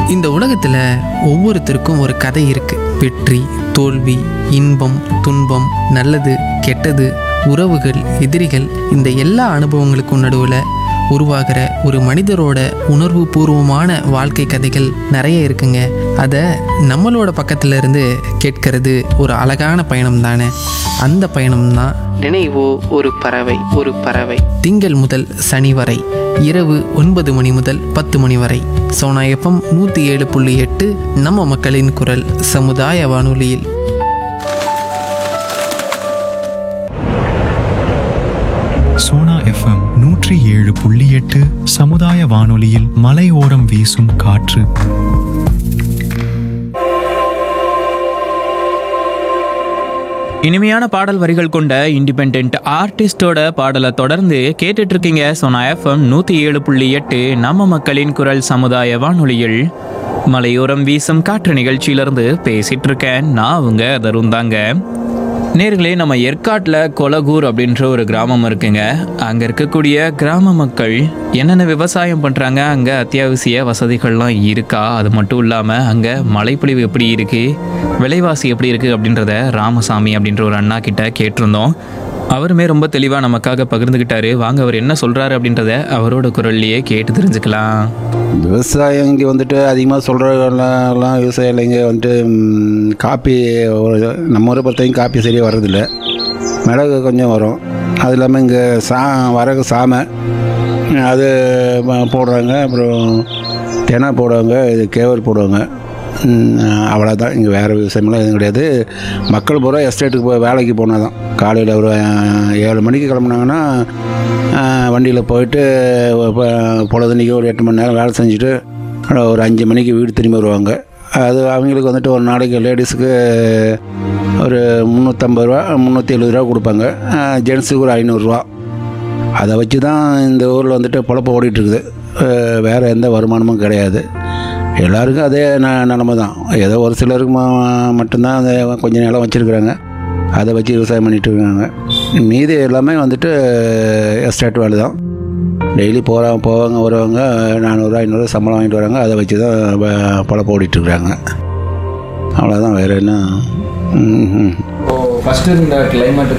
இந்த உலகத்தில் ஒவ்வொருத்தருக்கும் ஒரு கதை இருக்கு வெற்றி தோல்வி இன்பம் துன்பம் நல்லது கெட்டது உறவுகள் எதிரிகள் இந்த எல்லா அனுபவங்களுக்கும் நடுவில் உருவாகிற ஒரு மனிதரோட உணர்வு பூர்வமான வாழ்க்கை கதைகள் நிறைய இருக்குங்க அதை நம்மளோட பக்கத்துல இருந்து கேட்கறது ஒரு அழகான பயணம் தானே அந்த பயணம் தான் நினைவோ ஒரு பறவை ஒரு பறவை திங்கள் முதல் சனி வரை இரவு ஒன்பது மணி முதல் பத்து மணி வரை சோனா எஃப்எம் நூற்றி ஏழு புள்ளி எட்டு நம்ம மக்களின் குரல் சமுதாய வானொலியில் சோனா எஃப்எம் நூற்றி ஏழு புள்ளி எட்டு சமுதாய வானொலியில் மலையோரம் வீசும் காற்று இனிமையான பாடல் வரிகள் கொண்ட இண்டிபெண்ட் ஆர்டிஸ்டோட பாடலை தொடர்ந்து கேட்டுட்டு இருக்கீங்க சோனா எஃப்எம் நூற்றி ஏழு புள்ளி எட்டு நம்ம மக்களின் குரல் சமுதாய வானொலியில் மலையோரம் வீசும் காற்று நிகழ்ச்சியிலிருந்து பேசிட்டு இருக்கேன் நான் அவங்க தருண் தாங்க நேர்களே நம்ம ஏற்காட்டில் கொலகூர் அப்படின்ற ஒரு கிராமம் இருக்குங்க அங்கே இருக்கக்கூடிய கிராம மக்கள் என்னென்ன விவசாயம் பண்ணுறாங்க அங்கே அத்தியாவசிய வசதிகள்லாம் இருக்கா அது மட்டும் இல்லாமல் அங்கே மழைப்பொழிவு எப்படி இருக்குது விலைவாசி எப்படி இருக்குது அப்படின்றத ராமசாமி அப்படின்ற ஒரு அண்ணா கிட்ட கேட்டிருந்தோம் அவருமே ரொம்ப தெளிவாக நமக்காக பகிர்ந்துக்கிட்டாரு வாங்க அவர் என்ன சொல்கிறாரு அப்படின்றத அவரோட குரல்லையே கேட்டு தெரிஞ்சுக்கலாம் விவசாயம் இங்கே வந்துட்டு அதிகமாக சொல்கிறவங்கலாம் விவசாயம் இல்லைங்க வந்துட்டு ம், காப்பி ஒரு- நம்ம ஊரை பொறுத்தவரைக்கும் காப்பி சரியாக வர்றதில்ல மிளகு கொஞ்சம் வரும் அது இல்லாமல் இங்கே சா வரகு சாமை அது ம- போடுறாங்க அப்புறம் தெனை போடுவாங்க இது கேவல் போடுவாங்க அவ்வளோதான் இங்கே வேறு விவசாயமெல்லாம் எதுவும் கிடையாது மக்கள் பூரா எஸ்டேட்டுக்கு போய் வேலைக்கு போனால் தான் காலையில் ஒரு அஹ், ஏழு மணிக்கு கிளம்புனாங்கன்னா வண்டியில் போயிட்டு பொ- பொழுதன்னைக்கு ஒரு எட்டு மணி நேரம் வேலை செஞ்சுட்டு ஒரு அஞ்சு மணிக்கு வீடு திரும்பி வருவாங்க அது அவங்களுக்கு வந்துட்டு ஒரு நாளைக்கு லேடிஸுக்கு ஒரு முந்நூற்றம்பது ரூபா முந்நூற்றி எழுபது ரூபா கொடுப்பாங்க ஜென்ஸுக்கு ஒரு ஐநூறுரூவா அதை வச்சு தான் இந்த ஊரில் வந்துட்டு பொழப்பு ஓடிட்டு இருக்குது அஹ் வேற எந்த வருமானமும் கிடையாது எல்லாருக்கும் அதே ந நிலமை தான் ஏதோ ஒரு சிலருக்கு ம- மட்டும்தான் அதை கொஞ்சம் நிலம் வச்சுருக்குறாங்க அதை வச்சு விவசாயம் பண்ணிட்டு இருக்காங்க மீதி எல்லாமே வந்துட்டு எஸ்டேட் வேலை தான் டெய்லி போகிறாங்க போவாங்க வருவாங்க நானூறுரூவா ஐநூறுரூவா சம்பளம் வாங்கிட்டு வராங்க அதை வச்சு தான் ப- பொழப்பு ஓடிட்டுருக்குறாங்க அவ்வளோதான் வேறு என்ன ம் ம் இப்போ ஃபர்ஸ்ட் இருந்த கிளைமேட்